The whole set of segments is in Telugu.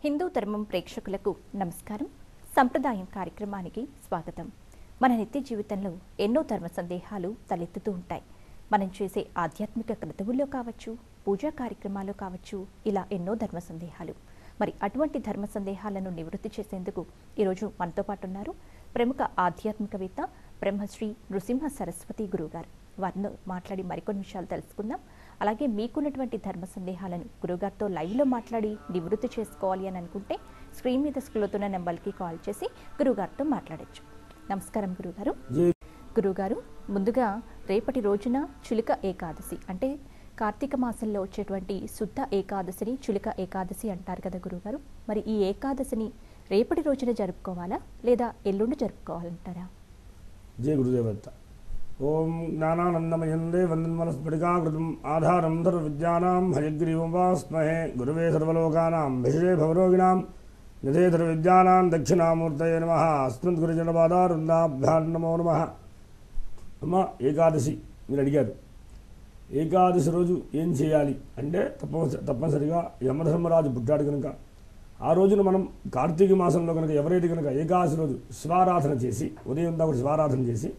హిందూ ధర్మం ప్రేక్షకులకు నమస్కారం సంప్రదాయం కార్యక్రమానికి స్వాగతం మన నిత్య జీవితంలో ఎన్నో ధర్మ సందేహాలు తలెత్తుతూ ఉంటాయి మనం చేసే ఆధ్యాత్మిక క్రతువుల్లో కావచ్చు పూజా కార్యక్రమాల్లో కావచ్చు ఇలా ఎన్నో ధర్మ సందేహాలు మరి అటువంటి ధర్మ సందేహాలను నివృత్తి చేసేందుకు ఈరోజు మనతో పాటు ఉన్నారు ప్రముఖ ఆధ్యాత్మికవేత్త బ్రహ్మశ్రీ నృసింహ సరస్వతి గురువు గారు వారితో మాట్లాడి మరికొన్ని విషయాలు తెలుసుకుందాం అలాగే మీకున్నటువంటి ధర్మ సందేహాలను గురువుగారితో లైవ్లో మాట్లాడి నివృత్తి చేసుకోవాలి అని అనుకుంటే స్క్రీన్ మీద స్క్రోల్ అవుతున్న నెంబర్కి కాల్ చేసి గురువుగారితో మాట్లాడొచ్చు నమస్కారం గురువుగారు జై గురువుగారు ముందుగా రేపటి రోజున చులిక ఏకాదశి అంటే కార్తీక మాసంలో వచ్చేటువంటి శుద్ధ ఏకాదశిని చులిక ఏకాదశి అంటారు కదా గురువుగారు మరి ఈ ఏకాదశిని రేపటి రోజున జరుపుకోవాలా లేదా ఎల్లుండి జరుపుకోవాలంటారా జయ గురుదేవత్త ఓం జ్ఞానానందమయందే వందన్మనస్ఫటికాకృతం ఆధారం సర్వవిద్యానాం హయగ్రీవమాస్మహే గురువే సర్వలోకానాం భిషజే భవరోగిణాం నిధే సర్వవిద్యానాం దక్షిణామూర్తయే నమ అస్మద్ గురుజనపాదారుందాభ్యాం నమో నమ అమ్మ ఏకాదశి మీరు అడిగారు ఏకాదశి రోజు ఏం చేయాలి అంటే తప్పనిసరి తప్పనిసరిగా యమధర్మరాజు పుట్టాడు కనుక ఆ రోజున మనం కార్తీక మాసంలో కనుక ఎవరైతే కనుక ఏకాదశి రోజు శివారాధన చేసి ఉదయం దాకా శివారాధన చేసి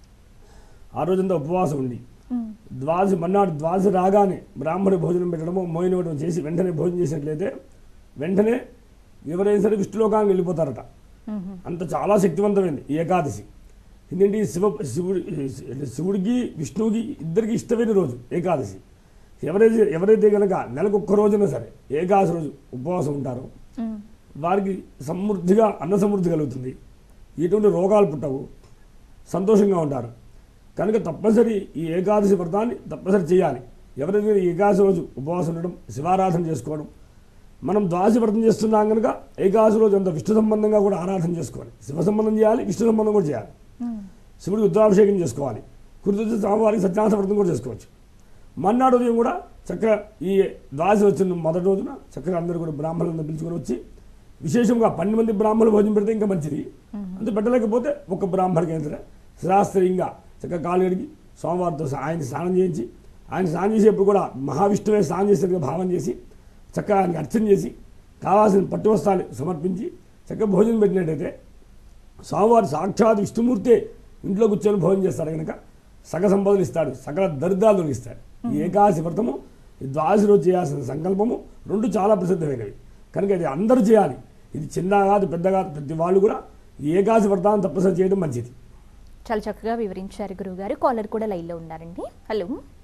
ఆ రోజంతా ఉపవాసం ఉండి ఉమ్, ద్వాదశి మన్నాడు ద్వాదశి రాగానే బ్రాహ్మణి భోజనం పెట్టడము మోయినవడం చేసి వెంటనే భోజనం చేసినట్లయితే వెంటనే ఎవరైనా సరే విష్ణులోకానికి వెళ్ళిపోతారట ఉమ్, అంత చాలా శక్తివంతమైంది ఈ ఏకాదశి ఎందుకంటే ఈ శివ శివుడి శివుడికి విష్ణువుకి ఇద్దరికి ఇష్టమైన రోజు ఏకాదశి ఎవరైతే ఎవరైతే కనుక నెలకు ఒక్క రోజున సరే ఏకాదశి రోజు ఉపవాసం ఉంటారో ఉమ్, వారికి సమృద్ధిగా అన్న సమృద్ధి కలుగుతుంది ఎటువంటి రోగాలు పుట్టవు సంతోషంగా ఉంటారు కనుక తప్పనిసరి ఈ ఏకాదశి వ్రతాన్ని తప్పనిసరి చేయాలి ఎవరైతే ఈ ఏకాదశి రోజు ఉపవాసం ఉండడం శివారాధన చేసుకోవడం మనం ద్వాదశి వ్రతం చేస్తున్నాం కనుక ఏకాదశి రోజు అంత విష్ణు సంబంధంగా కూడా ఆరాధన చేసుకోవాలి శివ సంబంధం చేయాలి విష్ణు సంబంధం కూడా చేయాలి ఉమ్, శివుడికి రుద్రాభిషేకం చేసుకోవాలి కురుత స్వామివారికి సత్యనాథ వ్రతం కూడా చేసుకోవచ్చు మన్నాడు ఉదయం కూడా చక్కగా ఈ ద్వాదశి వచ్చిన మొదటి రోజున చక్కగా అందరూ కూడా బ్రాహ్మణులను పిలుచుకొని వచ్చి విశేషంగా పన్నెండు మంది బ్రాహ్మణులు భోజనం పెడితే ఇంకా మంచిది అంత పెట్టలేకపోతే ఒక బ్రాహ్మడికి అయితే శాస్త్రీయంగా చక్కగా కాలు కడిగి సోమవారితో ఆయన స్నానం చేయించి ఆయన స్నానం చేసేప్పుడు కూడా మహావిష్ణువే స్నానం చేసేట్టుగా భావం చేసి చక్కగా ఆయనకి అర్చన చేసి కావాల్సిన పట్టు వస్త్రాలు సమర్పించి చక్కగా భోజనం పెట్టినట్టయితే స్వామివారు సాక్షాత్ విష్ణుమూర్తే ఇంట్లో కూర్చొని భోజనం చేస్తాడు కనుక సగ సంపదలు ఇస్తాడు సకల దరిద్రాలు తొలగిస్తాడు ఈ ఏకాదశి వ్రతము ఈ ద్వాదశి రోజు చేయాల్సిన సంకల్పము రెండు చాలా ప్రసిద్ధమైనవి కనుక ఇది అందరూ చేయాలి ఇది చిన్న కాదు పెద్ద కాదు ప్రతి వాళ్ళు కూడా ఈ ఏకాదశి వ్రతాన్ని తప్పనిసరి చేయడం మంచిది చాలా చక్కగా వివరించారు గురువుగారు కాలర్ కూడా లైన్లో ఉన్నారండి హలో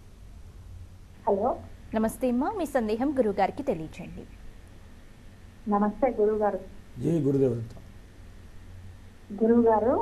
హలో నమస్తే అమ్మా మీ సందేహం గురువుగారికి తెలియచేయండి నమస్తే గురువు గారు జై గురుదేవత గురువు గారు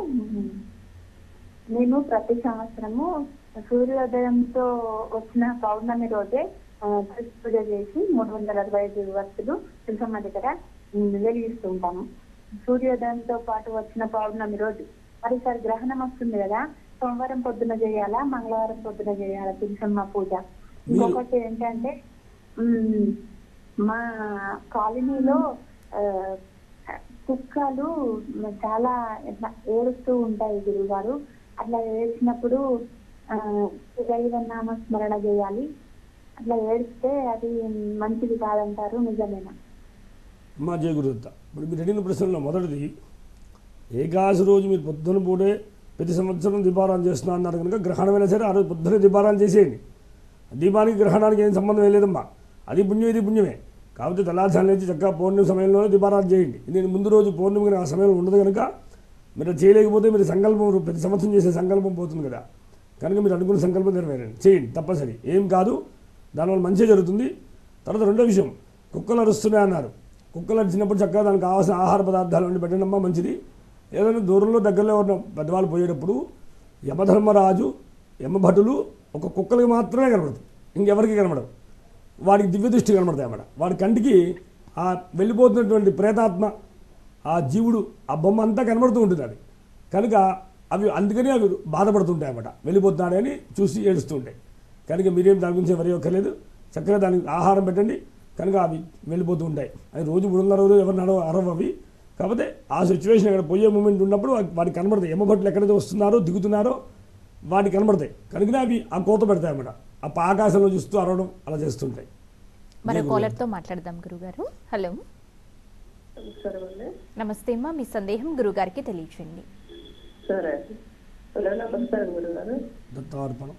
నేను ప్రతి సంవత్సరము సూర్యోదయంతో వచ్చిన పౌర్ణమి రోజే ఆ, తులసి పూజ చేసి మూడు వందల అరవై ఐదు వస్తులు తులసమ్మ దగ్గర ఉమ్, వెలిగిస్తూ ఉంటాము సూర్యోదయంతో పాటు వచ్చిన పౌర్ణమి రోజు మరి సార్ గ్రహణం వస్తుంది కదా సోమవారం పొద్దున చేయాలా మంగళవారం పొద్దున చేయాలా తులసమ్మ పూజ ఇంకొకటి ఏంటంటే ఉమ్, మా కాలనీలో ఆ, కుక్కలు చాలా ఇట్లా ఏడుస్తూ ఉంటాయి గురుగారు అట్లా ఏడ్చినప్పుడు ఆ, దైవనామ స్మరణ చేయాలి అట్లా ఏడిస్తే అది మంచిది కాదంటారు నిజమేనా మా జయ గురుదత్త ఇప్పుడు మీరు అడిగిన ప్రశ్నలో మొదటిది ఏకాదశి రోజు మీరు పొద్దున పూటే ప్రతి సంవత్సరం దీపారాధన చేస్తున్నా అన్నారు కనుక గ్రహణమైనా సరే ఆ రోజు పొద్దున దీపారాధన చేసేయండి దీపానికి గ్రహణానికి ఏం సంబంధం ఏం లేదమ్మా అది పుణ్యం ఇది పుణ్యమే కాబట్టి తెల్లారుజాము లేచి చక్కగా పౌర్ణమి సమయంలోనే దీపారాధన చేయండి నేను ముందు రోజు పౌర్ణమి కనుక ఆ సమయంలో ఉండదు కనుక మీరు అది చేయలేకపోతే మీరు సంకల్పం ప్రతి సంవత్సరం చేసే సంకల్పం పోతుంది కదా కనుక మీరు అనుకున్న సంకల్పం నెరవేరండి చేయండి తప్పనిసరి ఏం కాదు దానివల్ల మంచి జరుగుతుంది తర్వాత రెండో విషయం కుక్కలు అరుస్తున్నాయి అన్నారు కుక్కలు అరిచినప్పుడు చక్కగా దానికి కావాల్సిన ఆహార పదార్థాలు వండి పెట్టడమ్మా మంచిది ఏదైనా దూరంలో దగ్గరలో ఉన్న పెద్దవాళ్ళు పోయేటప్పుడు యమధర్మరాజు యమభటులు ఒక కుక్కలకి మాత్రమే కనబడతాయి ఇంకెవరికి కనబడవు వాడికి దివ్య దృష్టి కనబడతాయి అన్నమాట వాడి కంటికి ఆ వెళ్ళిపోతున్నటువంటి ప్రేతాత్మ ఆ జీవుడు ఆ బొమ్మ అంతా కనబడుతూ ఉంటుంది అది కనుక అవి అందుకని అవి బాధపడుతుంటాయి అన్నమాట వెళ్ళిపోతున్నాడని చూసి ఏడుస్తూ ఉంటాయి కనుక మీరేం దాని గురించి ఎవరి ఒక్కలేదు చక్కగా దానికి ఆహారం పెట్టండి కనుక అవి వెళ్ళిపోతూ ఉంటాయి అవి రోజు మూడున్నర రోజు ఎవరు నడవ అరవ అవి కాకపోతే ఆ సిచ్యువేషన్ అక్కడ పోయే మూమెంట్ ఉన్నప్పుడు వాటి- వాటికి కనబడతాయి ఎమ్మభట్లు ఎక్కడైతే వస్తున్నారో దిగుతున్నారో వాటికి కనబడతాయి కనుకనే అవి ఆ కోత పెడతాయి అన్నమాట ఆ ఆకాశంలో చూస్తూ అరవడం అలా చేస్తుంటాయి మరో కాలర్తో మాట్లాడదాం గురుగారు హలో నమస్కారం అండి నమస్తే అమ్మా మీ సందేహం గురుగారికి తెలియచేయండి సరే అండి హలో నమస్కారం గురుగారు దత్తార్పణం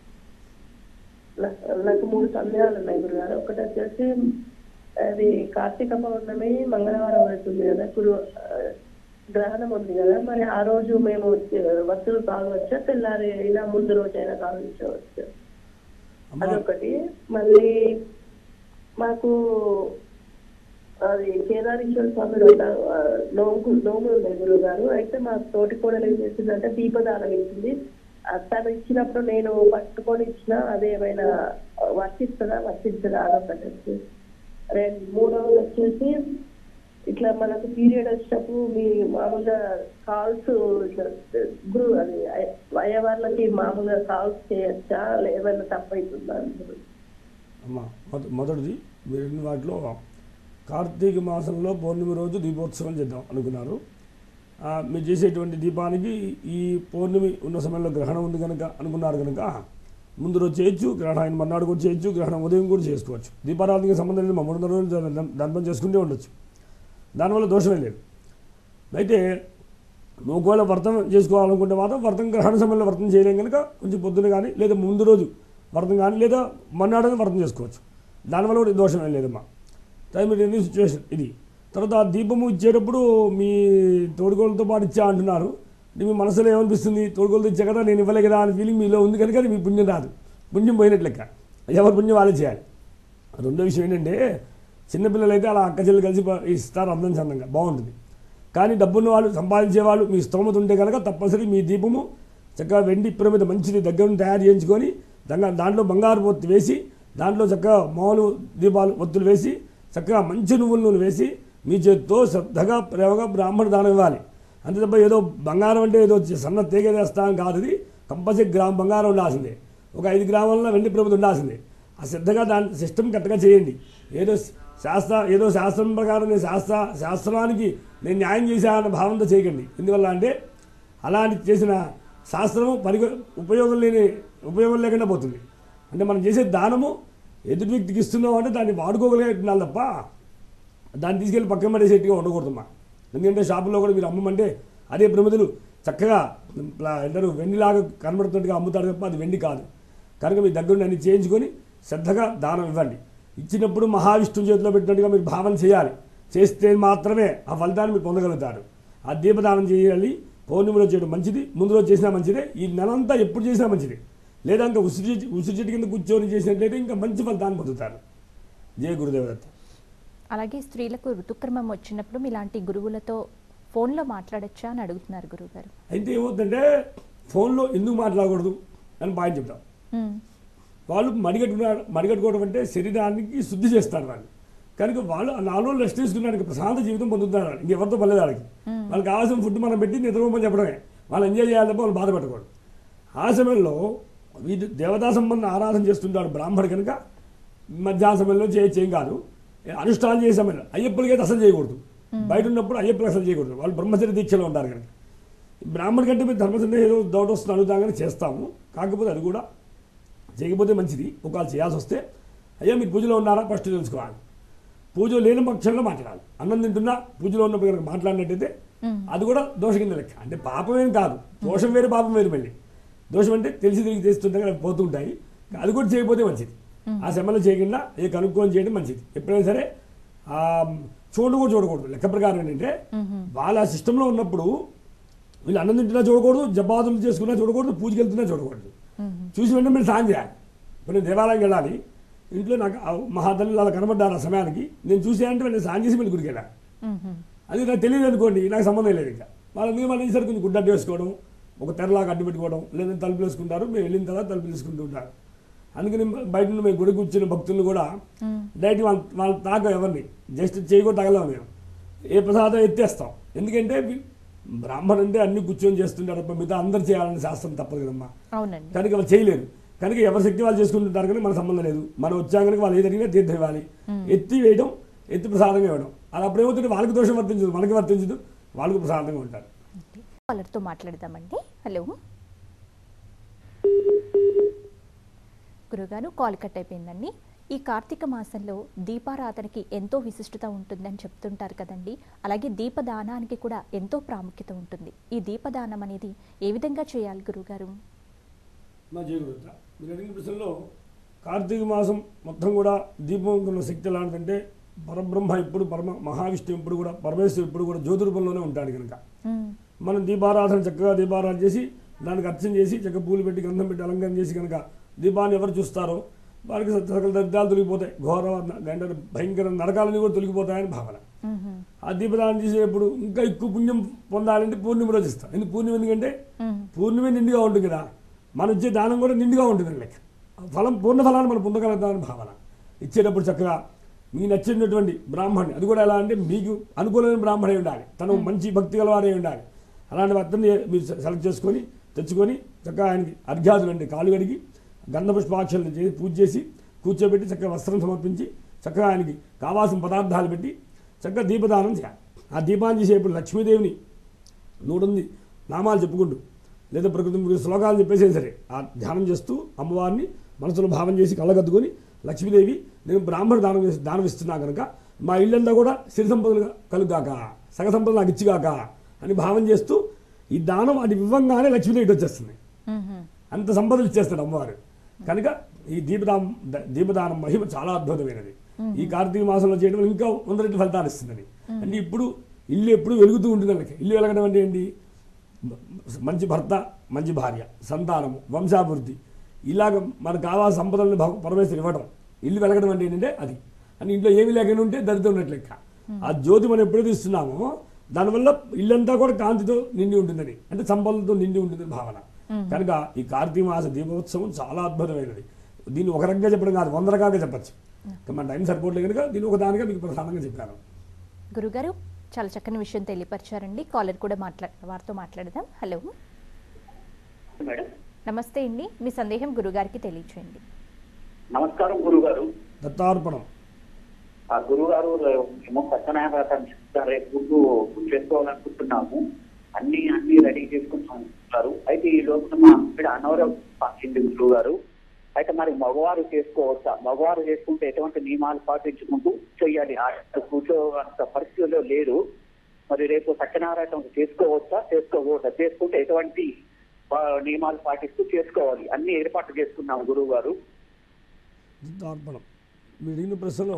నా- నాకు మూడు సందేహాలు ఉన్నాయి గురుగారు ఒకటి వచ్చేసి అది కార్తీక పౌర్ణమి మంగళవారం అవుతుంది కదా గురు ఆ, గ్రహణం ఉంది కదా మరి ఆ రోజు మేము వస్తువులు తాగవచ్చా తెల్లారి అయినా ముందు రోజు అయినా తాగించవచ్చు అమ్మా అదొకటి మళ్ళీ మాకు అది కేదారేశ్వర స్వామి వ్రత ఆ, నోము నోము ఉంది గురువు గారు అయితే మా తోటి కోడలు ఏం చేసిందంటే దీపదానం ఇచ్చింది ఆ, తను ఇచ్చినప్పుడు నేను పట్టుకొని ఇచ్చిన అది ఏమైనా వర్తిస్తుందా వర్తించదా అదొకటి వచ్చి రెండు మూడవది వచ్చేసి ఇట్లా మనకు పీరియడ్ వచ్చినప్పుడు మీ మామూలుగా కాల్స్ ఇట్లా గురు అది అయ- అయ్యవార్లకి మామూలుగా కాల్స్ చేయొచ్చా ఏమైనా తప్పైతుందా అని అమ్మ మొద మొదటిది మీరు ఎన్ని వాటిలో కార్తీక మాసంలో పౌర్ణమి రోజు దీపోత్సవం చేద్దాం అనుకున్నారు ఆ, మీరు చేసేటువంటి దీపానికి ఈ పౌర్ణమి ఉన్న సమయంలో గ్రహణం ఉంది కనుక అనుకున్నారు కనుక ముందు రోజు చేయొచ్చు గ్రహణం మర్నాడు కూడా చేయొచ్చు గ్రహణం ఉదయం కూడా చేసుకోవచ్చు దీపారాధనకి సంబంధం లేదు మా మూడున్నర రోజులు ద- దంపం చేసుకుంటూ ఉండొచ్చు దానివల్ల దోషమే లేదు అయితే నువ్వు ఒకవేళ వ్రతం చేసుకోవాలనుకుంటే మాత్రం వ్రతం గ్రహణ సమయంలో వ్రతం చేయలేం కనుక కొంచెం పొద్దున కానీ లేదా ముందు రోజు వ్రతం కానీ లేదా మన్నాడని వ్రతం చేసుకోవచ్చు దానివల్ల కూడా దోషం ఏం లేదమ్మా టైం ఎన్ని సిచ్యువేషన్ ఇది తర్వాత ఆ దీపము ఇచ్చేటప్పుడు మీ తోడుగోళ్ళతో పాటు ఇచ్చా అంటున్నారు అంటే మీ మనసులో ఏమనిపిస్తుంది తోడుగోళ్ళతో ఇచ్చా కదా నేను ఇవ్వలే కదా అని ఫీలింగ్ మీలో ఉంది కనుక అది మీ పుణ్యం రాదు పుణ్యం పోయినట్లు లెక్క ఎవరి పుణ్యం వాళ్ళే చేయాలి రెండో విషయం ఏంటంటే చిన్నపిల్లలు అయితే అలా అక్క చెల్లి కలిసి ప- ఇస్తారు అందం చందంగా బాగుంటుంది కానీ డబ్బున్న వాళ్ళు సంపాదించే వాళ్ళు మీ స్తోమత ఉంటే కనుక తప్పనిసరి మీ దీపము చక్కగా వెండి పిరమిద మంచిది దగ్గర నుండి తయారు చేయించుకొని దాంట్లో దాంట్లో బంగారు ఒత్తి వేసి దాంట్లో చక్కగా మామూలు దీపాలు ఒత్తులు వేసి చక్కగా మంచి నువ్వుల నూనె వేసి మీ చేతితో శ్రద్ధగా ప్రేమగా బ్రాహ్మణ దానం ఇవ్వాలి అంతే తప్ప ఏదో బంగారం అంటే ఏదో సన్న తీగేస్తా అని కాదు ఇది కంపల్సరీ గ్రామం బంగారం ఉండాల్సిందే ఒక ఐదు గ్రామాల్లో వెండి ప్రభుత్వం ఉండాల్సిందే ఆ శ్రద్ధగా దాని సిస్టమ్ కరెక్ట్గా చేయండి ఏదో శాస్త్ర ఏదో శాస్త్రం ప్రకారం నేను శాస్త్ర శాస్త్రానికి నేను న్యాయం చేశానన్న భావంతో చేయకండి ఎందువల్ల అంటే అలాంటి చేసిన శాస్త్రము పని ఉపయోగం లేని ఉపయోగం లేకుండా పోతుంది అంటే మనం చేసే దానము ఎదుటి వ్యక్తికి ఇస్తున్నాం అంటే దాన్ని వాడుకోగలిగే ఉండాలి తప్ప దాన్ని తీసుకెళ్ళి పక్కన పడేసేట్టుగా ఉండకూడదమ్మా ఎందుకంటే షాపుల్లో కూడా మీరు అమ్మమంటే అదే ప్రమిదలు చక్కగా ప్లా- అంటారు వెండిలాగా కనబడుతున్నట్టుగా అమ్ముతారు తప్ప అది వెండి కాదు కనుక మీ దగ్గర అన్ని చేయించుకొని శ్రద్ధగా దానం ఇవ్వండి ఇచ్చినప్పుడు మహావిష్ణువు చేతిలో పెట్టినట్టుగా మీరు భావన చేయాలి చేస్తే మాత్రమే ఆ ఫలితాన్ని మీరు పొందగలుగుతారు ఆ దీపదానం చేయాలి పౌర్ణమిలో చేయడం మంచిది ముందు రోజు చేసినా మంచిదే ఈ నెలంతా ఎప్పుడు చేసినా మంచిది లేదా ఇంకా ఉసిరి చెట్టు ఉసిరి చెట్టు కింద కూర్చొని చేసినట్లయితే ఇంకా మంచి ఫలితాన్ని పొందుతారు జయ గురుదేవదత్త అలాగే స్త్రీలకు ఋతుక్రమం వచ్చినప్పుడు ఇలాంటి గురువులతో ఫోన్లో మాట్లాడొచ్చా అని అడుగుతున్నారు గురువుగారు అయితే ఏమవుతుందంటే ఫోన్లో ఎందుకు మాట్లాడకూడదు అని పాయింట్ చెప్తాం ఉమ్, వాళ్ళు మడిగట్టుకున్నారు మడిగట్టుకోవడం అంటే శరీరానికి శుద్ధి చేస్తారు వాళ్ళు కనుక వాళ్ళు ఆ నాలుగు రోజులు రెస్ట్ తీసుకున్నానికి ప్రశాంత జీవితం పొందుతున్నారు వాళ్ళు. ఇంకెవరితో పర్లేదు వాళ్ళకి వాళ్ళకి కావాల్సిన ఫుడ్ మనం పెట్టి నిద్రపోమని చెప్పడమే వాళ్ళు ఎంజాయ్ చేయాలి తప్ప వాళ్ళు బాధపెట్టకూడదు ఆ సమయంలో వీటి దేవతా సంబంధం ఆరాధన చేస్తుంటాడు బ్రాహ్మడు కనుక మధ్యాహ్న సమయంలో చేయొచ్చు ఏం కాదు అనుష్ఠానం చేసే సమయంలో అయ్యప్పటికైతే అసలు చేయకూడదు బయట ఉన్నప్పుడు అయ్యప్పకి అసలు చేయకూడదు వాళ్ళు బ్రహ్మచర్య దీక్షలో ఉంటారు కనుక బ్రాహ్మణ కంటే మీరు ధర్మచర్య ఏదో డౌట్ వస్తుంది అడుగుతాగానే చేస్తాము కాకపోతే అది కూడా చేయకపోతే మంచిది ఒకవేళ చేయాల్సి వస్తే అయ్యా మీరు పూజలో ఉన్నారా ఫస్ట్ తెలుసుకోవాలి పూజ లేని పక్షంలో మాట్లాడాలి అన్నం తింటున్నా పూజలో ఉన్నప్పుడు కనుక మాట్లాడినట్టయితే అది కూడా దోష కింద లెక్క అంటే పాపమేం కాదు దోషం వేరు పాపం వేరు మళ్ళీ దోషం అంటే తెలిసి తిరిగి చేస్తుంటే అవి పోతుంటాయి అది కూడా చేయకపోతే మంచిది ఆ సమయంలో చేయకుండా ఏ కనుక్కొని చేయడం మంచిది ఎప్పుడైనా సరే ఆ, చూడడం కూడా చూడకూడదు లెక్క ప్రకారం ఏంటంటే వాళ్ళ సిస్టంలో ఉన్నప్పుడు వీళ్ళు అన్నం తింటున్నా చూడకూడదు జపాదులు చేసుకున్నా చూడకూడదు పూజకి వెళ్తున్నా చూడకూడదు చూసి వెంటనే మీరు స్నానం చేయాలి ఇప్పుడు నేను దేవాలయంకి వెళ్ళాలి ఇంట్లో నాకు ఆ మహాతల్లి అలా కనబడ్డారు ఆ సమయానికి నేను చూసానంటే నేను స్నానం చేసి మళ్ళీ గుడికి వెళ్ళాలి ఉమ్, ఉమ్. అది నాకు తెలియదు అనుకోండి నాకు సంబంధం లేదు ఇంకా వాళ్ళు ఎందుకు మళ్ళీ ఈసారి కొంచెం గుడ్డ అడ్డు వేసుకోవడం ఒక తెరలాగా అడ్డు పెట్టుకోవడం లేదా తలుపులు వేసుకుంటారు మేము వెళ్ళిన తర్వాత తలుపులు వేసుకుంటూ ఉంటారు అందుకని బయట నుండి మేము గుడికి వచ్చిన భక్తులను కూడా డైరెక్ట్ వాళ్ళ వాళ్ళ తాక ఎవరిని జస్ట్ చేయి కూడా తగలేము మేము ఏ ప్రసాదం ఎత్తేస్తాం ఎందుకంటే వి- బ్రాహ్మణుడు అంటే అన్ని కూర్చొని చేస్తుంటారు తప్ప మిగతా అందరు చేయాలని శాస్త్రం తప్పదు కదమ్మా అవునండి కనుక వాళ్ళు చేయలేరు కనుక ఎవరి శక్తి వాళ్ళు చేసుకుంటుంటారు కానీ మన సంబంధం లేదు మనం వచ్చాం కనుక వాళ్ళు ఏదడిగినా తీర్థం ఇవ్వాలి ఎత్తి వేయడం ఎత్తి ప్రసాదంగా ఇవ్వడం అది అప్పుడు ఏమవుతుంది వాళ్ళకి దోషం వర్తించదు మనకి వర్తించదు వాళ్ళకు ప్రసాదంగా ఉంటారు కాలర్తో మాట్లాడదామండి హలో గురుగారు కాల్ కట్ అయిపోయిందండి ఈ కార్తీక మాసంలో దీపారాధనకి ఎంతో విశిష్టత ఉంటుందని చెప్తుంటారు కదండి అలాగే దీపదానానికి కూడా ఎంతో ప్రాముఖ్యత ఉంటుంది ఈ దీపదానం అనేది ఏ విధంగా చేయాలి గురుగారు మా జయగురుత మీరు అడిగిన ప్రశ్నలో కార్తీక మాసం మొత్తం కూడా దీపం ఉన్న శక్తి ఎలాంటిదంటే పరబ్రహ్మ ఇప్పుడు పరమ మహావిష్ణువు ఇప్పుడు కూడా పరమేశ్వరుడు ఇప్పుడు కూడా జ్యోతి రూపంలోనే ఉంటాడు కనుక మ్మ్. మనం దీపారాధన చక్కగా దీపారాధన చేసి దానికి అర్చన చేసి చక్కగా పూలు పెట్టి గంధం పెట్టి అలంకరణ చేసి కనుక దీపాన్ని ఎవరు చూస్తారో వారికి సకల దరిద్రాలు తొలగిపోతాయి ఘోర గంట భయంకర నరకాలన్నీ కూడా తొలగిపోతాయని భావన మ్మ్. ఆ దీపదానం చేసేటప్పుడు ఇంకా ఎక్కువ పుణ్యం పొందాలంటే పూర్ణిమ రోజు ఇస్తాం ఎందుకు పూర్ణిమ ఎందుకంటే మ్మ్. పూర్ణిమే నిండుగా ఉంటుంది కదా మన ఇచ్చే దానం కూడా నిండుగా ఉంటుంది లెక్క ఆ ఫలం పూర్ణ ఫలాన్ని మనం పొందగలుగుతామని భావన ఇచ్చేటప్పుడు చక్కగా మీకు నచ్చినటువంటి బ్రాహ్మణి అది కూడా ఎలా అంటే మీకు అనుకూలమైన బ్రాహ్మణే ఉండాలి తను మంచి భక్తి గలవారే ఉండాలి అలాంటి అతన్ని మీరు సెలెక్ట్ చేసుకొని తెచ్చుకొని చక్కగా ఆయనకి అర్ఘ్యాదులు అంటే కాలు కడిగి గంధ పుష్పాక్షలు చేసి పూజ చేసి కూర్చోబెట్టి చక్కగా వస్త్రం సమర్పించి చక్కగా ఆయనకి కావాల్సిన పదార్థాలు పెట్టి చక్కగా దీపదానం చేయాలి ఆ దీపాన్ని చేసేప్పుడు లక్ష్మీదేవిని నూడుంది నామాలు చెప్పుకుంటూ లేదా ప్రకృతి మీకు శ్లోకాలు చెప్పేసేది సరే ఆ ధ్యానం చేస్తూ అమ్మవారిని మనసులో భావం చేసి కళ్ళగద్దుకొని లక్ష్మీదేవి నేను బ్రాహ్మణ దానం చేసి దానం ఇస్తున్నా కనుక మా ఇల్లంతా కూడా సిరి సంపదలుగా కలుగాక సగ సంపద నాకు ఇచ్చిగాక అని భావం చేస్తూ ఈ దానం అది ఇవ్వంగానే లక్ష్మీదేవి ఇటు వచ్చేస్తుంది మ్మ్. అంత సంపదలు ఇచ్చేస్తాడు అమ్మవారు కనుక ఈ దీపదానం ద- దీపదానం మహిమ చాలా అద్భుతమైనది ఈ కార్తీక మాసంలో చేయడం వల్ల ఇంకా వంద రెట్లు ఫలితాలు ఇస్తుందని అంటే ఇప్పుడు ఇల్లు ఎప్పుడు వెలుగుతూ ఉంటుంది వాళ్ళకి ఇల్లు వెలగడం అంటే ఏంటి మంచి భర్త మంచి భార్య సంతానము వంశాభివృద్ధి ఇలాగ మనకు కావాల్సిన సంపదలను భగ- పరమేశ్వరు ఇవ్వడం ఇల్లు వెలగడం అంటే ఏంటంటే అది అని ఇంట్లో ఏమీ లేకుండా ఉంటే దరిద్రం ఉన్నట్లు లెక్క ఆ జ్యోతి మనం ఎప్పుడైతే ఇస్తున్నామో దానివల్ల ఇల్లంతా కూడా కాంతితో నిండి ఉంటుందని అంటే సంపదలతో నిండి ఉంటుందని భావన కనుక ఈ కార్తీక మాస దీపోత్సవం చాలా అద్భుతమైనది దీన్ని ఒక రకంగా చెప్పడం కాదు వంద రకాలుగా చెప్పచ్చు ఇంకా మన టైం సరిపోవట్లేదు కనుక దీన్ని ఒక దానిగా మీకు ప్రధానంగా చెప్పాను గురుగారు చాలా చక్కని విషయం తెలియపరిచారండి కాలర్ కూడా మాట్లా వారితో మాట్లాడదాం హలో మేడం నమస్తే అండి మీ సందేహం గురుగారికి తెలియచేయండి నమస్కారం గురుగారు దత్తార్పణం ఆ గురుగారు మేము సత్యనారాయణ రేపు చేసుకోవాలనుకుంటున్నాము అన్ని అన్ని రెడీ చేసుకుంటున్నారు అయితే ఈ లోపల మా ఇక్కడ అనారోగ్యం పాకింది గురువు గారు అయితే మరి మగవారు చేసుకోవచ్చా మగవారు చేసుకుంటే ఎటువంటి నియమాలు పాటించుకుంటూ చెయ్యాలి ఆ కూర్చోంత పరిస్థితిలో లేరు మరి రేపు సత్యనారాయణ చేసుకోవచ్చా చేసుకోకూడదా చేసుకుంటే ఎటువంటి ఆ, నియమాలు పాటిస్తూ చేసుకోవాలి అన్ని ఏర్పాట్లు చేసుకున్నాం గురువు గారు దత్తార్పణం మీరు అడిగిన ప్రశ్నలో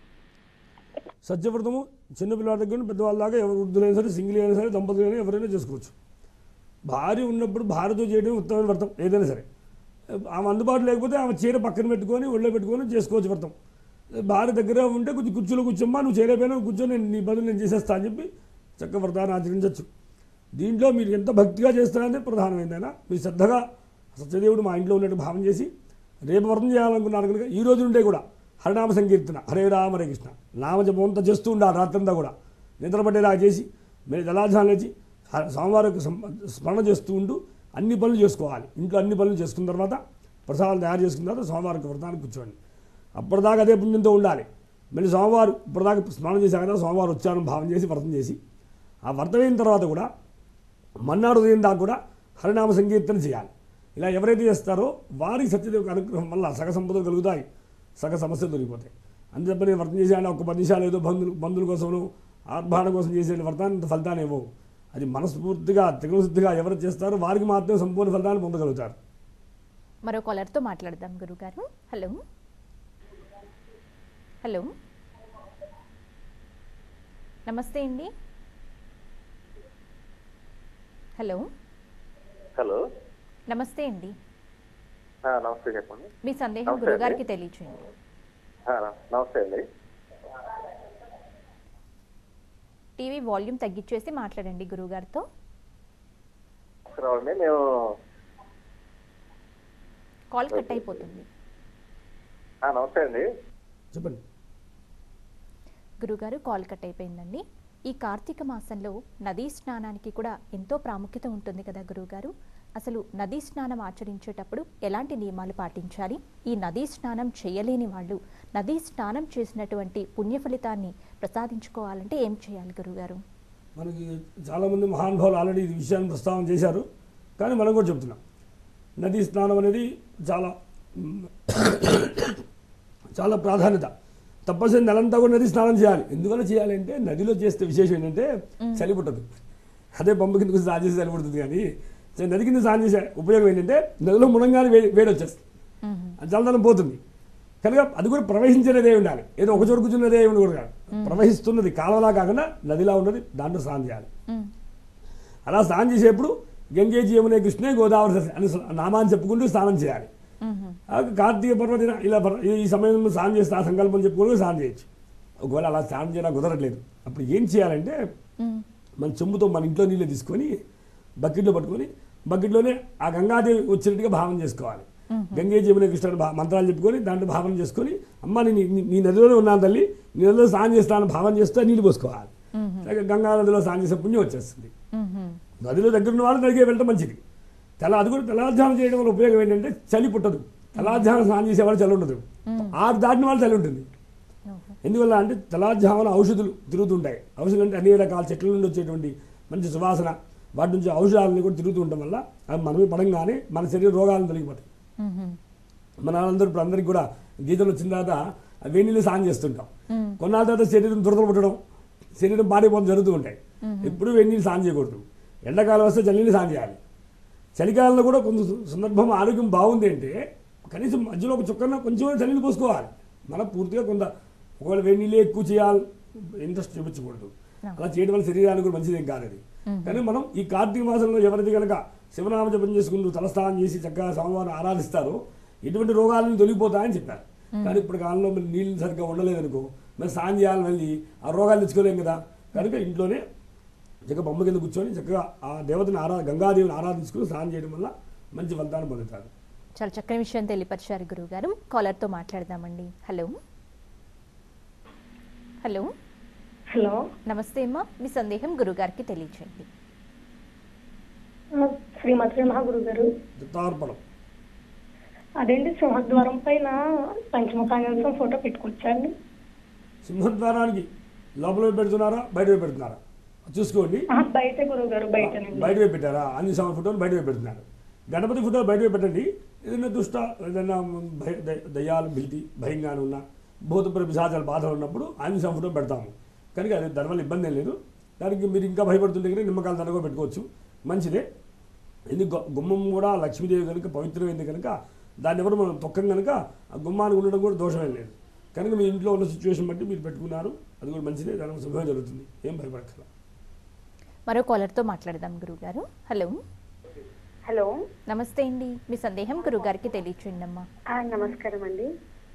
సత్యవ్రతము చిన్నపిల్లల దగ్గర నుండి పెద్దవాళ్ళ దాకా ఎవరు వృద్ధులైనా సరే సింగిల్ అయినా సరే దంపతులు అయినా ఎవరైనా చేసుకోవచ్చు భార్య ఉన్నప్పుడు భార్యతో చేయడం ఉత్తమమైన వ్రతం ఏదైనా సరే ఆమె అందుబాటులో లేకపోతే ఆమె చీర పక్కన పెట్టుకొని ఒళ్ళో పెట్టుకొని చేసుకోవచ్చు వ్రతం భార్య దగ్గర ఉంటే కొంచెం కుర్చీలో కూర్చోమ్మా నువ్వు చేయలేకపోయినా కూర్చొని నేను నీ బదులు నేను చేసేస్తా అని చెప్పి చక్క వ్రతాన్ని ఆచరించవచ్చు దీంట్లో మీరు ఎంత భక్తిగా చేస్తారనేది ప్రధానమైందైనా మీరు శ్రద్ధగా సత్యదేవుడు మా ఇంట్లో ఉన్నట్టు భావం చేసి రేపు వ్రతం చేయాలనుకున్నారు కనుక ఈ రోజు నుండే కూడా హరినామ సంకీర్తన హరే రామ హరే కృష్ణ నామజపం అంతా చేస్తూ ఉండాలి రాత్రంతా కూడా నిద్రపడేలా చేసి మీరు జలాధ్యానం లేచి హ- స్వామివారికి సం- స్మరణ చేస్తూ ఉంటూ అన్ని పనులు చేసుకోవాలి ఇంట్లో అన్ని పనులు చేసుకున్న తర్వాత ప్రసాదాలు తయారు చేసుకున్న తర్వాత స్వామివారికి వ్రతానికి కూర్చోండి అప్పటిదాకా అదే పుణ్యంతో ఉండాలి మళ్ళీ స్వామివారు ఇప్పటిదాకా స్నానం చేశాక కదా స్వామివారు వచ్చారని భావం చేసి వ్రతం చేసి ఆ వ్రతం అయిన తర్వాత కూడా మన్నాడు ఉదయం దాకా కూడా హరినామ సంకీర్తన చేయాలి ఇలా ఎవరైతే చేస్తారో వారికి సత్యదేవుకి అనుగ్రహం వల్ల సగ సంపదలు కలుగుతాయి సగ సమస్యలు దొరికిపోతాయి అందుచేత నేను వ్రతం చేశాను ఒక పది నిమిషాలు ఏదో బంధువులు బంధువుల కోసము ఆర్భాడ కోసం చేసే వ్రతాన్ని ఇంత ఫలితాన్ని ఇవ్వవు అది మనస్ఫూర్తిగా త్రిగుణశుద్ధిగా ఎవరు చేస్తారో వారికి మాత్రమే సంపూర్ణ ఫలితాన్ని పొందగలుగుతారు మరో కాలర్తో మాట్లాడదాం గురుగారు హలో హలో నమస్తే అండి హలో హలో నమస్తే అండి ఆ, నమస్తే చెప్పండి మీ సందేహం నమస్తే గురుగారికి అండి. తెలియచేయండి ఆ, నమస్తే అండి టీవీ వాల్యూమ్ తగ్గించేసి మాట్లాడండి గురుగారితో నమస్కారం అండి మేము కాల్ కట్ అయిపోతుంది ఆ, నమస్తే అండి చెప్పండి గురుగారు కాల్ కట్ అయిపోయిందండి ఈ కార్తీక మాసంలో నదీ స్నానానికి కూడా ఎంతో ప్రాముఖ్యత ఉంటుంది కదా గురుగారు అసలు నదీ స్నానం ఆచరించేటప్పుడు ఎలాంటి నియమాలు పాటించాలి ఈ నదీ స్నానం చేయలేని వాళ్ళు నదీ స్నానం చేసినటువంటి పుణ్య ఫలితాన్ని ప్రసాదించుకోవాలంటే ఏం చేయాలి గురుగారు మనకి చాలామంది మహానుభావులు ఆల్రెడీ ఈ విషయాన్ని ప్రస్తావన చేశారు కానీ మనం కూడా చెప్తున్నాం నదీ స్నానం అనేది చాలా మ్, చాలా ప్రాధాన్యత తప్పనిసరి నెలంతా కూడా నది స్నానం చేయాలి ఎందువల్ల చేయాలి అంటే నదిలో చేస్తే విశేషం ఏంటంటే చలి పుట్టదు అదే పంపు కింద స్నానం చేసి చలి పుడుతుంది కానీ సో నది కింద స్నానం చేసే ఉపయోగం ఏంటంటే నదిలో మునంగానే వేడి వేడి వచ్చేస్తుంది అది చల్లదనం పోతుంది కనుక అది కూడా ప్రవహించినదే ఉండాలి ఏదో ఒక చోటు కూర్చున్నదే ఉండకూడదు కాదు ప్రవహిస్తున్నది కాలువలా కాకుండా నదిలా ఉన్నది దాంట్లో స్నానం చేయాలి మ్మ్. అలా స్నానం చేసేప్పుడు గంగే జీవనే కృష్ణే గోదావరి సరస్వతి అని నామాన్ని చెప్పుకుంటూ స్నానం చేయాలి మ్మ్. ఆ కార్తీక పర్వదిన ఇలా పర్వ- ఈ- ఈ సమయంలో స్నానం చేస్తే ఆ సంకల్పం చెప్పుకొని స్నానం చేయొచ్చు ఒకవేళ అలా స్నానం చేయడానికి కుదరట్లేదు అప్పుడు ఏం చేయాలంటే మ్మ్. మన చెంబుతో మన ఇంట్లో నీళ్ళు తీసుకొని బకెట్లో పట్టుకొని బకెట్లోనే ఆ గంగాదేవి వచ్చినట్టుగా భావన చేసుకోవాలి గంగే జమున కృష్ణ భా- మంత్రాలు చెప్పుకొని దాంట్లో భావన చేసుకొని అమ్మ నేను నీ- నీ నదిలోనే ఉన్నాను తల్లి నీ నదిలో స్నానం చేస్తాను భావన చేస్తే నీళ్ళు పోసుకోవాలి అలాగే గంగా నదిలో స్నానం చేసే పుణ్యం వచ్చేస్తుంది మ్మ్. నదిలో దగ్గర ఉన్న వాళ్ళు నదికే వెళ్ళడం మంచిది తెల్ల అది కూడా తెల్లాధ్యానం చేయడం వల్ల ఉపయోగం ఏంటంటే చలి పుట్టదు తెల్లాధ్యానం స్నానం చేసేవాళ్ళు చలి ఉండదు ఆరు దాటిన వాళ్ళు చలి ఉంటుంది ఓహో. ఎందువల్ల అంటే తెల్లాధ్యామన ఔషధులు తిరుగుతుంటాయి ఔషధులు అంటే అనేక రకాల చెట్ల నుండి వచ్చేటువంటి మంచి సువాసన వాటి నుంచి ఔషధాలని కూడా తిరుగుతూ ఉండటం వల్ల అవి మనమే పడంగానే మన శరీర రోగాలను తొలగిపోతాయి మ్మ్. మన అందరూ ఇప్పుడు అందరికి కూడా గీతలు వచ్చిన తర్వాత ఆ వేడి నీళ్ళు స్నానం చేస్తుంటాం కొన్నాళ్ళ తర్వాత శరీరం దురదలు పుట్టడం శరీరం పాడైపోవడం జరుగుతూ ఉంటాయి ఎప్పుడు వేడి నీళ్ళు స్నానం చేయకూడదు ఎండాకాలం వస్తే చల్లని స్నానం చేయాలి చలికాలంలో కూడా కొంత సు- సందర్భం ఆరోగ్యం బాగుంది అంటే కనీసం మధ్యలో ఒక చుక్కన కొంచెం చలిని పోసుకోవాలి మనం పూర్తిగా కొంత ఒకవేళ వేడి నీళ్ళే ఎక్కువ చేయాలి ఇంట్రెస్ట్ చూపించకూడదు అలా చేయడం వల్ల శరీరానికి కూడా మంచిదేం కాదు అది కానీ మనం ఈ కార్తీక మాసంలో ఎవరిది కనుక శివనామ జపం చేసుకుంటూ తలస్నానం చేసి చక్కగా స్వామివారిని ఆరాధిస్తారో ఎటువంటి రోగాలను తొలగిపోతాయని చెప్పారు కానీ ఇప్పుడు కాలంలో మరి నీళ్ళు సరిగ్గా ఉండలేదనుకో మరి స్నానం చేయాలని వెళ్ళి ఆ రోగాలు తెచ్చుకోలేం కదా కనుక ఇంట్లోనే చక్కగా బొమ్మ కింద కూర్చొని చక్కగా ఆ దేవతని ఆరా గంగాదేవిని ఆరాధించుకుని స్నానం చేయడం వల్ల మంచి ఫలితాన్ని పొందుతారు చాలా చక్కని విషయం తెలియపరిచారు గురువు గారు కాలర్తో మాట్లాడదామండి హలో హలో హలో నమస్తే అమ్మా మీ సందేహం గురుగారికి తెలియచేయండి ఆ, శ్రీమతి మహాగురు గారు దత్తార్పణం అదేంటి సింహద్వారం పైన పంచముఖాంగం ఫోటో పెట్టుకొచ్చాండి సింహద్వారానికి లోపల వైపు పెడుతున్నారా బయట వైపు పెడుతున్నారా చూసుకోండి ఆ, బయట గురువు గారు బయటనండి బయట వైపు పెట్టారా అన్ని సమయ ఫోటోలు బయట వైపు పెడుతున్నారు గణపతి ఫోటోలు బయట వైపు పెట్టండి ఏదైనా దుష్ట ఏదైనా భయ దయ- దయ్యాలు భీతి భయంగానే ఉన్న భూత పిశాచాలు బాధలు ఉన్నప్పుడు ఆంజనేయ స్వామి ఫోటో పెడతాము కనుక అది దానివల్ల ఇబ్బంది ఏం లేదు దానికి మీరు ఇంకా భయపడుతుంటే కనుక నిమ్మకాయలు దండ కూడా పెట్టుకోవచ్చు మంచిదే ఎందుకు గు- గుమ్మం కూడా లక్ష్మీదేవి కనుక పవిత్రమైంది కనుక దాన్ని ఎవరు మనం తొక్కం కనుక ఆ గుమ్మానికి ఉండడం కూడా దోషమేం లేదు కనుక మీ ఇంట్లో ఉన్న సిచ్యువేషన్ బట్టి మీరు పెట్టుకున్నారు అది కూడా మంచిదే దానికి శుభమే జరుగుతుంది ఏం భయపడక్కర్లా మరో కాలర్తో మాట్లాడదాం గురుగారు హలో హలో నమస్తే అండి మీ సందేహం గురుగారికి తెలియచేయండి అమ్మా ఆ, నమస్కారం అండి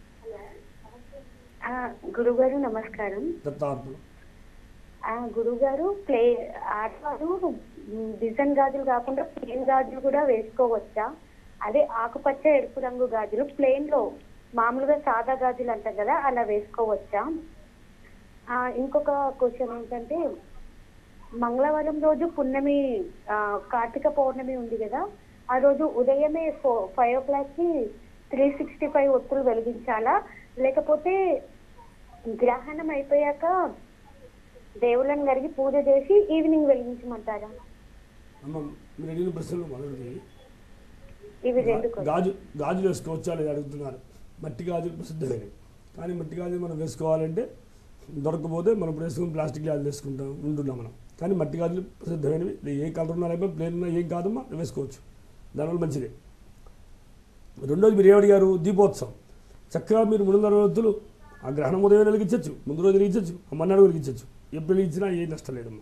ఆ, గురుగారు నమస్కారం దత్తార్పణం ఆ గురుగారు ప్లే ఆడవారు మ్, డిజైన్ గాజులు కాకుండా ప్లేన్ గాజులు కూడా వేసుకోవచ్చా అదే ఆకుపచ్చ ఎరుపు రంగు గాజులు ప్లేన్ లో మామూలుగా సాదా గాజులు అంటారు కదా అలా వేసుకోవచ్చా ఆ, ఇంకొక క్వశ్చన్ ఏంటంటే మంగళవారం రోజు పున్నమి ఆ, కార్తీక పౌర్ణమి ఉంది కదా ఆ రోజు ఉదయమే ఫో- ఫైవ్ ఓ క్లాక్ కి త్రీ సిక్స్టీ ఫైవ్ ఒత్తులు వెలిగించాలా లేకపోతే గ్రహణం అయిపోయాక దేవుళ్ళని కడిగి పూజ చేసి ఈవినింగ్ వెలిగించమంటారా అమ్మ మీరు అడిగిన ప్రశ్నలు మొదటిది ఇవి రెండు questions. గాజు గాజులు వేసుకోవచ్చా లేదా అడుగుతున్నారు మట్టి గాజులు ప్రసిద్ధమైనవి కానీ మట్టి గాజులు మనం వేసుకోవాలంటే దొరకకపోతే మనం ఇప్పుడు వేసుకుని ప్లాస్టిక్ గాజులు వేసుకుంటాం ఉంటున్నాం మనం కానీ మట్టి గాజులు ప్రసిద్ధమైనవి ఇది ఏ కలర్ ఉన్నా లేకపోతే ప్లేన్ ఉన్నా ఏం కాదమ్మా వేసుకోవచ్చు దానివల్ల మంచిదే రెండోది మీరు ఏమడిగారు దీపోత్సవం చక్కగా మీరు మూడున్నర రోజులు ఆ గ్రహణం ఉదయం వెలిగించవచ్చు ముందు రోజు వెలిగించవచ్చు ఆ మన్నాడు వెలిగించవచ్చు ఎప్పుడు వెలిగించినా ఏం నష్టం లేదమ్మా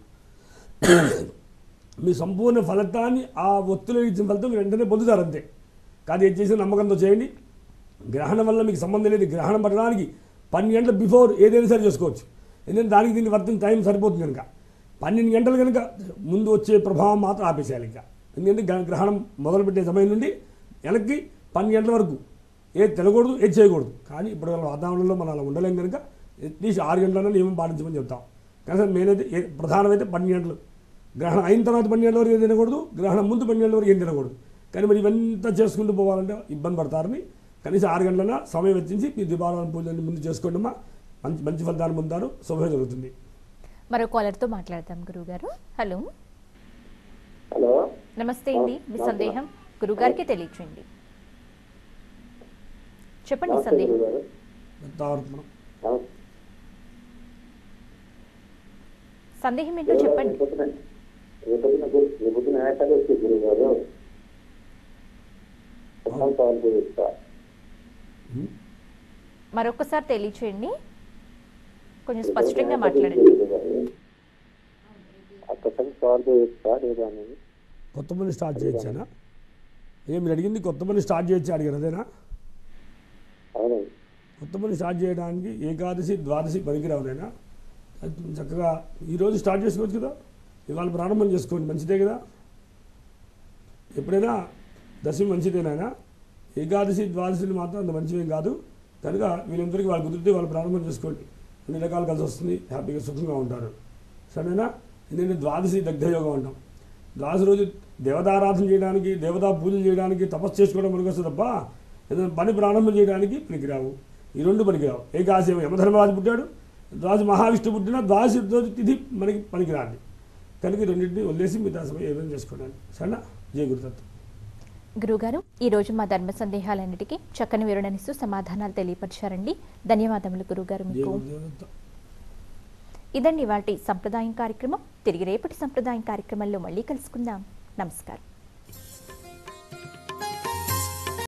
మీ సంపూర్ణ ఫలితాన్ని ఆ ఒత్తులు ఇచ్చిన ఫలితం మీరు వెంటనే పొందుతారు అంతే కానీ ఏం చేసిన నమ్మకంతో చేయండి గ్రహణం వల్ల మీకు సంబంధం లేదు గ్రహణం పట్టడానికి పన్నెండు గంటల బిఫోర్ ఏదైనా సరే చేసుకోవచ్చు ఎందుకంటే దానికి దీనికి వర్తం టైం సరిపోతుంది కనుక పన్నెండు గంటలు కనుక ముందు వచ్చే ప్రభావం మాత్రం ఆపేసేయాలి ఇంకా ఎందుకంటే గ్ర- గ్రహణం మొదలుపెట్టే సమయం నుండి వెనక్కి పన్నెండు గంటల వరకు ఏది తినకూడదు ఏది చేయకూడదు కానీ ఇప్పుడు వాళ్ళ వాతావరణంలో మనం అలా ఉండలేం కనుక అట్లీస్ట్ ఆరు గంటలన్నా నియమం పాటించమని చెప్తాం కానీ మెయిన్ అయితే ఏ- ప్రధానమైతే పన్నెండు గంటలు గ్రహణం అయిన తర్వాత పన్నెండు గంటల వరకు ఏం తినకూడదు గ్రహణం ముందు పన్నెండు గంటల వరకు ఏం తినకూడదు కానీ మరి ఇవంతా చేసుకుంటూ పోవాలంటే ఇబ్బంది పడతారని కనీసం ఆరు గంటల సమయం వెచ్చించి మీ దీపావళి పూజలు ముందు చేసుకోండి అమ్మా మంచి మంచి ఫలితాన్ని పొందుతారు శుభమే జరుగుతుంది మరో కాలర్తో మాట్లాడదాం గురుగారు హలో హలో నమస్తే అండి మీ సందేహం గురుగారికి తెలియచేయండి చెప్పండి నమస్తే సందేహం గురుగారు దత్తావర్తనం సందేహం ఏంటో చెప్పండి రేపొద్దున ఏటాలు వచ్చే గురువు గారు సాల్వ్ చేస్తా ఉమ్. మరొకసారి తెలియచేయండి కొంచెం స్పష్టంగా మాట్లాడండి అక్కడ సాల్వ్ చేస్తా లేదా అనేది కొత్త పని స్టార్ట్ చేయొచ్చానా ఏ మీరు అడిగింది కొత్త పని స్టార్ట్ చేయొచ్చా అడిగారు అదేనా అవునండి కొత్త పని స్టార్ట్ చేయడానికి ఏకాదశి ద్వాదశి పనికిరావునైనా అది చక్కగా ఈరోజు స్టార్ట్ చేసుకోవచ్చు కదా ఇవాళ ప్రారంభం చేసుకోండి మంచిదే కదా ఎప్పుడైనా దశమి మంచిదేనాయనా ఏకాదశి ద్వాదశిని మాత్రం అంత మంచివేం కాదు కనుక వీళ్ళందరికీ వాళ్ళు కుదిరితే వాళ్ళు ప్రారంభం చేసుకోండి అన్ని రకాలు కలిసి వస్తుంది హ్యాపీగా సుఖంగా ఉంటారు సరేనా ఎందుకంటే ద్వాదశి దగ్ధయోగం అంటాం ద్వాదశి రోజు దేవతారాధన చేయడానికి దేవతా పూజలు చేయడానికి తపస్సు చేసుకోవడం మనకు వస్తుంది తప్ప ఏదైనా పని ప్రారంభం చేయడానికి పనికిరావు ఈ రెండు పనికిరావు ఏకాదశి ఏమో యమధర్మరాజు పుట్టాడు ద్వాదశి మహావిష్ణు పుట్టిన ద్వాదశి రోజు తిథి మనకి పనికిరాంది కనుక ఈ రెండింటిని వదిలేసి మిగతా సమయం ఏదైనా చేసుకోవడానికి సరేనా జయ గురుదత్త గురుగారు ఈ రోజు మా ధర్మ సందేహాలన్నిటికీ చక్కని వివరణనిస్తూ సమాధానాలు తెలియపరిచారండి ధన్యవాదములు గురుగారు జయ మీకు గురుదేవదత్త ఇదండి వాటి సంప్రదాయం కార్యక్రమం తిరిగి రేపటి సంప్రదాయం కార్యక్రమంలో మళ్ళీ కలుసుకుందాం నమస్కారం